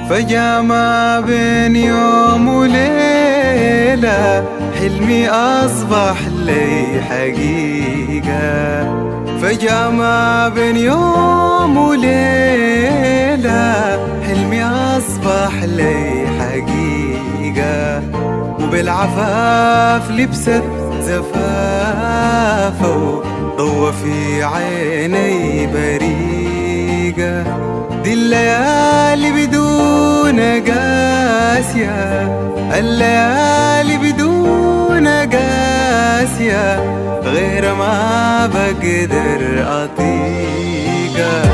فجأة ما بين يوم وليلة حلمي أصبح لي حقيقة فجأة ما بين يوم وليلة حلمي أصبح لي حقيقة وبالعفاف لبست زفافه ضوى في عيني بريقة دي الليالي بدون قاسية الليالي بدون قاسية غير ما بقدر أطيقها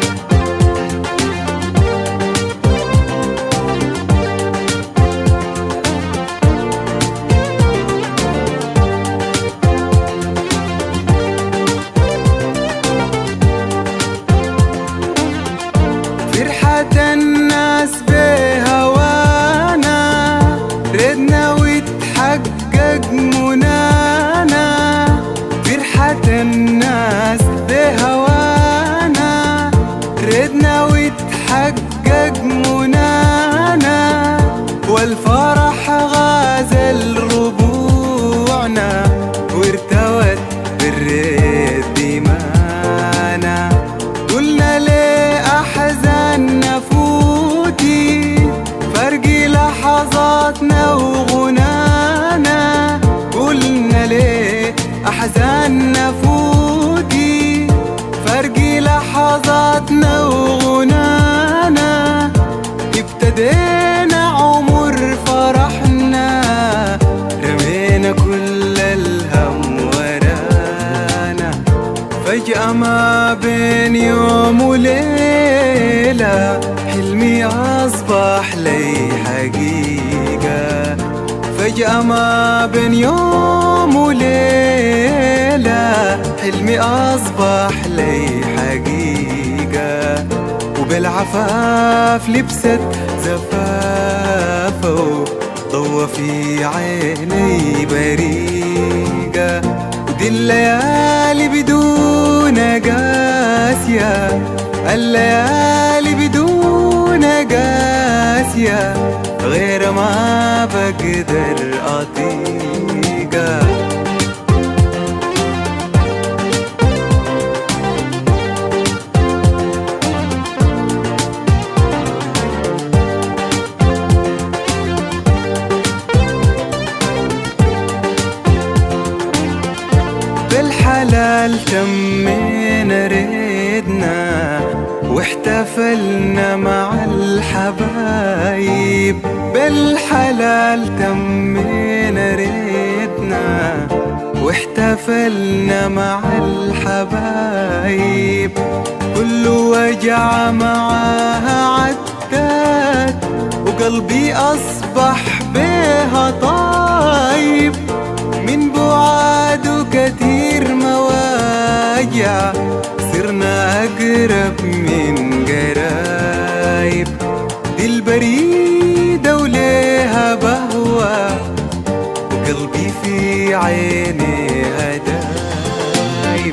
فرحة الناس بهوانا ردنا وتحقق منانا فرحة الناس بهوانا ردنا وتحقق منانا والفرح غازل ربوعنا وارتوت بالريد دمانا قلنا ليه أحزان نفوتي فرق لحظاتنا وغنانا قلنا ليه أحزان نفوتي فرق لحظاتنا وغنانا ابتدينا عمر فرحنا رمينا كل الهم ورانا فجأة ما بين يوم وليلة حلمي أصبح لي حقيقة فجأة ما بين يوم وليلة حلمي أصبح لي حقيقة وبالعفاف لبست زفافه ضوى في عيني بريقة ودي الليالي بدون قاسية الليالي بدون قاسية غير ما بقدر أطيقها بالحلال تمينا ريدنا واحتفلنا مع الحبايب بالحلال تمينا ريدنا واحتفلنا مع الحبايب كل وجع معاها عدت وقلبي أصبح بها طايب من بعاد كتير مواجع صرنا أقرب من قرايب دي البريدة وليها بهوة وقلبي في عينيها دايب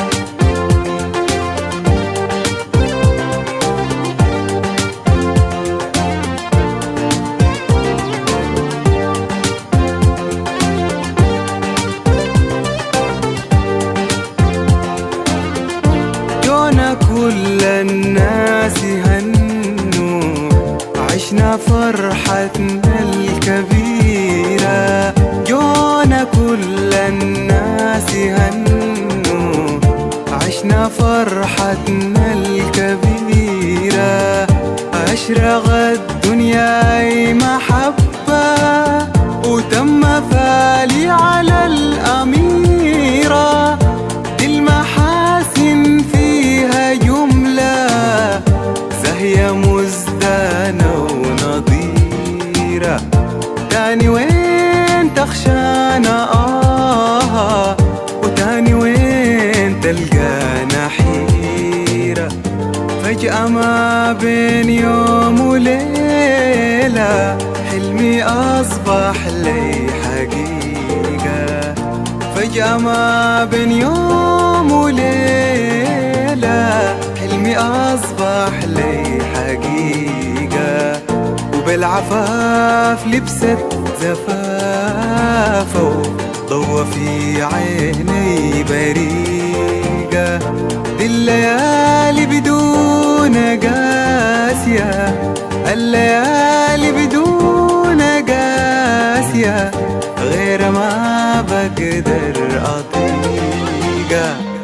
جونا كل الناس هنوا عشنا فرحتنا الكبيرة جونا كل الناس هنوا عشنا فرحتنا الكبيرة أشرقت دنياي محبة وتم فالي على الأميرة دي المحاسن فيها جملة زاهية مزدانة ونظيرة تاني وين تخشانا آه وتاني وين تلقانا حيرة فجأة ما بين يوم وليلة حلمي أصبح لي حقيقة فجأة ما بين يوم وليلة حلمي أصبح لي حقيقة العفاف لبست زفافه ضوى في عيني بريقة دي الليالي بدون قاسية الليالي بدون قاسية غير ما بقدر أطيقها